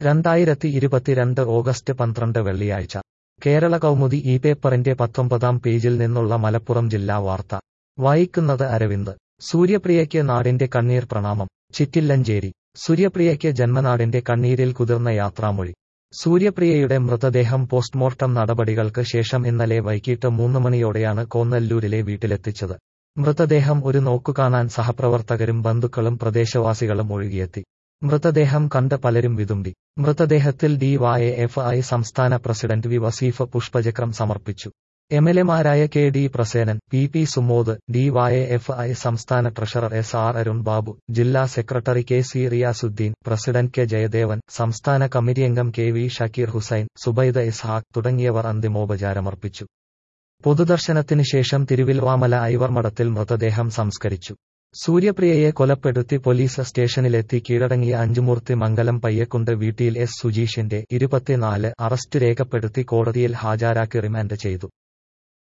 രണ്ടായിരത്തി ഇരുപത്തിരണ്ട് ഓഗസ്റ്റ് പന്ത്രണ്ട് വെള്ളിയാഴ്ച കേരള കൗമുദി ഈ പേപ്പറിന്റെ പത്തൊമ്പതാം പേജിൽ നിന്നുള്ള മലപ്പുറം ജില്ലാ വാർത്ത വായിക്കുന്നത് അരവിന്ദ് സൂര്യപ്രിയയ്ക്ക് നാടിന്റെ കണ്ണീർ പ്രണാമം ചിറ്റില്ലഞ്ചേരി സൂര്യപ്രിയയ്ക്ക് ജന്മനാടിന്റെ കണ്ണീരിൽ കുതിർന്ന യാത്രാമൊഴി സൂര്യപ്രിയയുടെ മൃതദേഹം പോസ്റ്റ്മോർട്ടം നടപടികൾക്ക് ശേഷം ഇന്നലെ വൈകിട്ട് മൂന്ന് മണിയോടെയാണ് കോന്നല്ലൂരിലെ വീട്ടിലെത്തിച്ചത് മൃതദേഹം ഒരു നോക്കുകാണാൻ സഹപ്രവർത്തകരും ബന്ധുക്കളും പ്രദേശവാസികളും ഒഴുകിയെത്തി മൃതദേഹം കണ്ട് പലരും വിതുമ്പി മൃതദേഹത്തിൽ ഡിവൈഎഫ് ഐ സംസ്ഥാന പ്രസിഡന്റ് വി വസീഫ് പുഷ്പചക്രം സമർപ്പിച്ചു എംഎൽഎമാരായ K D Prasenan P P Sumod DYFI സംസ്ഥാന treasurer S R Arun Babu ജില്ലാ secretary K C Riyasudheen president K Jayadevan സംസ്ഥാന കമ്മിറ്റി അംഗം കെ വി ഷക്കീർ ഹുസൈൻ സുബൈദ ഇസ്ഹാഖ് തുടങ്ങിയവർ അന്തിമോപചാരമർപ്പിച്ചു പൊതുദർശനത്തിന് ശേഷം തിരുവിൽവാമല ഐവർമഠത്തിൽ മൃതദേഹം സംസ്കരിച്ചു സൂര്യപ്രിയയെ കൊലപ്പെടുത്തി പോലീസ് സ്റ്റേഷനിലെത്തി കീഴടങ്ങിയ അഞ്ചുമൂർത്തി മംഗലം പയ്യക്കുണ്ട് വീട്ടിൽ എസ് സുജീഷിന്റെ ഇരുപത്തിനാല് അറസ്റ്റ് രേഖപ്പെടുത്തി കോടതിയിൽ ഹാജരാക്കി റിമാൻഡ് ചെയ്തു